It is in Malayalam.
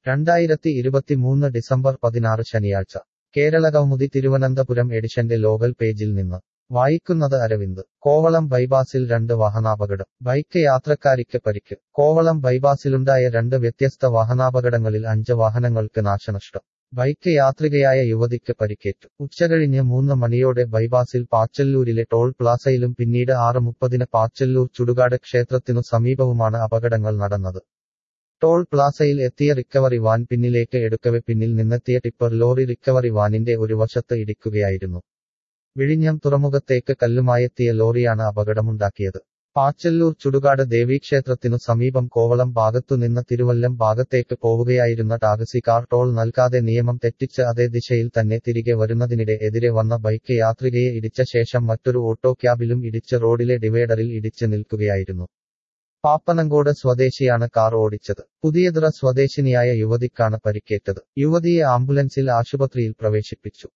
രണ്ടായിരത്തി ഇരുപത്തിമൂന്ന് ഡിസംബർ പതിനാറ് ശനിയാഴ്ച കേരളകൗമുദി തിരുവനന്തപുരം എഡിഷന്റെ ലോകൽ പേജിൽ നിന്ന് വായിക്കുന്നത് അരവിന്ദ് കോവളം ബൈപാസിൽ രണ്ട് വാഹനാപകടം ബൈക്ക് യാത്രക്കാരിക്ക് പരിക്ക് കോവളം ബൈപാസിലുണ്ടായ രണ്ട് വ്യത്യസ്ത വാഹനാപകടങ്ങളിൽ അഞ്ച് വാഹനങ്ങൾക്ക് നാശനഷ്ടം ബൈക്ക് യാത്രികയായ യുവതിക്ക് പരിക്കേറ്റു ഉച്ചകഴിഞ്ഞ് മൂന്ന് മണിയോടെ ബൈപാസിൽ പാച്ചല്ലൂരിലെ ടോൾ പ്ലാസയിലും പിന്നീട് ആറ് മുപ്പതിന് പാച്ചല്ലൂർ ചുടുകാട് ക്ഷേത്രത്തിനു സമീപവുമാണ് അപകടങ്ങൾ നടന്നത് ടോൾ പ്ലാസയിൽ എത്തിയ റിക്കവറി വാൻ പിന്നിലേക്ക് എടുക്കവെ പിന്നിൽ നിന്നെത്തിയ ടിപ്പർ ലോറി റിക്കവറി വാനിന്റെ ഒരു വശത്ത് ഇടിക്കുകയായിരുന്നു വിഴിഞ്ഞം തുറമുഖത്തേക്ക് കല്ലുമായെത്തിയ ലോറിയാണ് അപകടമുണ്ടാക്കിയത് പാച്ചല്ലൂർ ചുടുകാട് ദേവീക്ഷേത്രത്തിനു സമീപം കോവളം ഭാഗത്തുനിന്ന് തിരുവല്ലം ഭാഗത്തേക്ക് പോവുകയായിരുന്ന ടാക്സി കാർ ടോൾ നൽകാതെ നിയമം തെറ്റിച്ച് അതേ ദിശയിൽ തന്നെ തിരികെ വരുന്നതിനിടെ എതിരെ വന്ന ബൈക്ക് യാത്രികയെ ഇടിച്ച ശേഷം മറ്റൊരു ഓട്ടോ ക്യാബിലും ഇടിച്ച് റോഡിലെ ഡിവൈഡറിൽ ഇടിച്ച് നിൽക്കുകയായിരുന്നു പാപ്പനങ്കോട് സ്വദേശിയാണ് കാർ ഓടിച്ചത് പുതിയതുറ സ്വദേശിനിയായ യുവതിക്കാണ് പരിക്കേറ്റത് യുവതിയെ ആംബുലൻസിൽ ആശുപത്രിയിൽ പ്രവേശിപ്പിച്ചു